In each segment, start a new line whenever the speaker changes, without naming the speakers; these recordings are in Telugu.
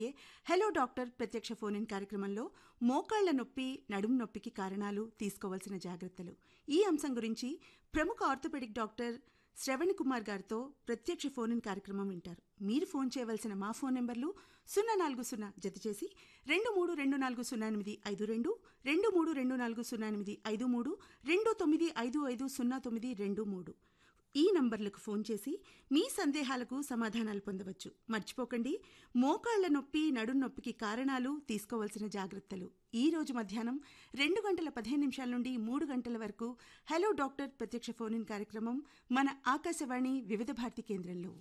హలో డాక్టర్ ప్రత్యక్ష ఫోన్ ఇన్ కార్యక్రమంలో మోకాళ్ల నొప్పి నడుము నొప్పికి కారణాలు తీసుకోవాల్సిన జాగ్రత్తలు ఈ అంశం గురించి ప్రముఖ ఆర్థోపెడిక్ డాక్టర్ శ్రవణ్ కుమార్ గారితో ప్రత్యక్ష ఫోన్ ఇన్ కార్యక్రమం వింటారు మీరు ఫోన్ చేయవలసిన మా ఫోన్ నెంబర్లు సున్నా నాలుగు సున్నా జత చేసి రెండు మూడు రెండు నాలుగు సున్నా ఎనిమిది ఐదు రెండు రెండు మూడు రెండు నాలుగు సున్నా ఎనిమిది ఐదు మూడు రెండు తొమ్మిది ఐదు ఐదు సున్నా తొమ్మిది రెండు మూడు ఈ నంబర్లకు ఫోన్ చేసి మీ సందేహాలకు సమాధానాలు పొందవచ్చు మర్చిపోకండి మోకాళ్ల నొప్పి నడుం నొప్పికి కారణాలు తీసుకోవాల్సిన జాగ్రత్తలు ఈ రోజు మధ్యాహ్నం రెండు గంటల పదిహేను నిమిషాల నుండి మూడు గంటల వరకు హలో డాక్టర్ ప్రత్యక్ష ఫోన్ ఇన్ కార్యక్రమం మన ఆకాశవాణి వివిధ భారతి కేంద్రంలో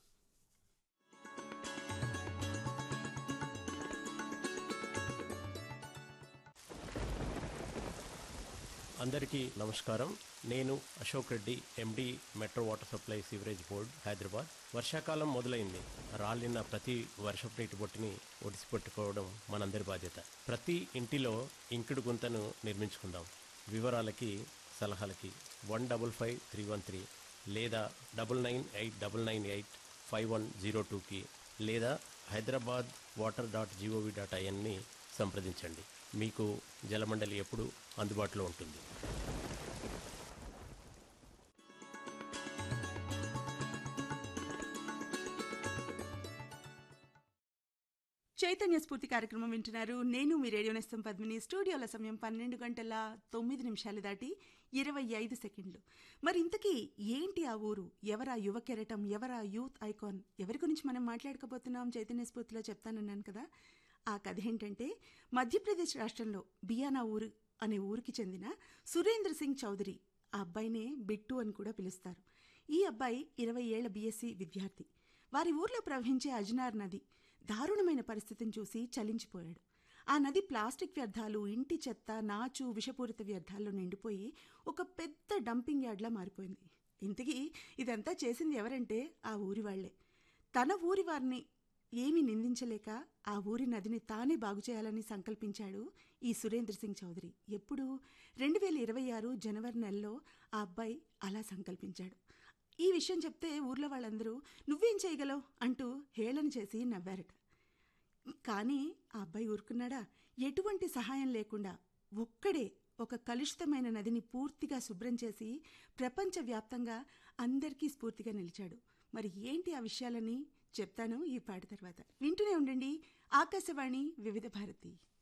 అందరికీ నమస్కారం నేను Ashok Reddy MD metro water supply sewerage board Hyderabad వర్షాకాలం మొదలైంది రాలిన ప్రతి వర్షపు నీటి బొట్టుని ఒడిసి పెట్టుకోవడం మనందరి బాధ్యత ప్రతి ఇంటిలో ఇంకుడు గుంతను నిర్మించుకుందాం వివరాలకి సలహాలకి one double five three one three లేదా double nine eight double nine eight five one zero టూకి లేదా Hyderabad water dot GOV dot ఐఎన్ని సంప్రదించండి మీకు జలమండలి ఎప్పుడు అందుబాటులో ఉంటుంది
చైతన్య స్ఫూర్తి కార్యక్రమం వింటున్నారు నేను మీ రేడియో నేస్తం పద్మిని స్టూడియోల సమయం పన్నెండు గంటల తొమ్మిది నిమిషాలు దాటి ఇరవై ఐదు సెకండ్లు మరి ఇంతకీ ఏంటి ఆ ఊరు ఎవరా యువ కెరటం ఎవరా యూత్ ఐకాన్ ఎవరి గురించి మనం మాట్లాడకపోతున్నాం చైతన్య స్ఫూర్తిలో చెప్తానన్నాను కదా ఆ కథ ఏంటంటే మధ్యప్రదేశ్ రాష్ట్రంలో బియానా ఊరు అనే ఊరికి చెందిన సురేంద్ర సింగ్ చౌదరి ఆ అబ్బాయినే బిట్టు అని కూడా పిలుస్తారు ఈ అబ్బాయి ఇరవై ఏళ్ల బీఎస్సీ విద్యార్థి వారి ఊర్లో ప్రవహించే అజ్నార్ నది దారుణమైన పరిస్థితిని చూసి చలించిపోయాడు ఆ నది ప్లాస్టిక్ వ్యర్థాలు ఇంటి చెత్త నాచు విషపూరిత వ్యర్థాల్లో నిండిపోయి ఒక పెద్ద డంపింగ్ యార్డ్లా మారిపోయింది ఇంతకీ ఇదంతా చేసింది ఎవరంటే ఆ ఊరి వాళ్లే తన ఊరి వారిని ఏమీ నిందించలేక ఆ ఊరి నదిని తానే బాగు చేయాలని సంకల్పించాడు ఈ సురేంద్ర సింగ్ చౌదరి ఎప్పుడు రెండు వేల ఇరవై ఆరు జనవరి నెలలో ఆ అబ్బాయి అలా సంకల్పించాడు ఈ విషయం చెప్తే ఊర్లో వాళ్ళందరూ నువ్వేం చేయగలవు అంటూ హేళన చేసి నవ్వారట కానీ ఆ అబ్బాయి ఊరుకున్నాడా ఎటువంటి సహాయం లేకుండా ఒక్కడే ఒక కలుషితమైన నదిని పూర్తిగా శుభ్రం చేసి ప్రపంచవ్యాప్తంగా అందరికీ స్ఫూర్తిగా నిలిచాడు మరి ఏంటి ఆ విషయాలని చెప్తాను ఈ పాట తర్వాత వింటూనే ఉండండి ఆకాశవాణి వివిధ భారతి